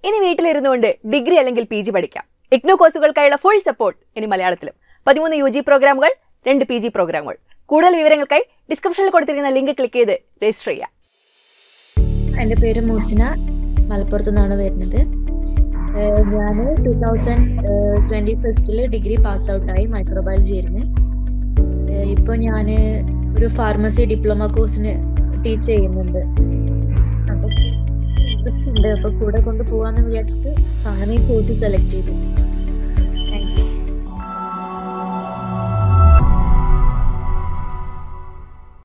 ഇനി വീട്ടിലിരുന്നുകൊണ്ട് ഡിഗ്രി അല്ലെങ്കിൽ പി ജി പഠിക്കാം ഇഗ്നോ കോഴ്സുകൾക്കായുള്ള ഫുൾ സപ്പോർട്ട് ഇനി മലയാളത്തിലും പതിമൂന്ന് യു ജി പ്രോഗ്രാമുകൾ രണ്ട് പി ജി പ്രോഗ്രാമുകൾ കൂടുതൽ വിവരങ്ങൾക്കായി ഡിസ്ക്രിപ്ഷനിൽ കൊടുത്തിരിക്കുന്ന ലിങ്ക് ക്ലിക്ക് ചെയ്ത് രജിസ്റ്റർ ചെയ്യാം എൻ്റെ പേര് മൂസിന മലപ്പുറത്തു നിന്നാണ് വരുന്നത് ഞാൻ ടൂ തൗസൻഡ് ട്വൻറ്റി ഫസ്റ്റിൽ ഡിഗ്രി പാസ് ഔട്ടായി മൈക്രോബയോളജി ആയിരുന്നു ഇപ്പോൾ ഞാൻ ഒരു ഫാർമസി ഡിപ്ലോമ കോഴ്സിന് ടീച്ച് ചെയ്യുന്നുണ്ട് അപ്പം ഇൻട്രസ്റ്റ് ഉണ്ട് അപ്പോൾ കൂടെ കൊണ്ട് പോകാമെന്ന് വിചാരിച്ചിട്ട് അങ്ങനെ ഈ കോഴ്സ് സെലക്ട് ചെയ്തു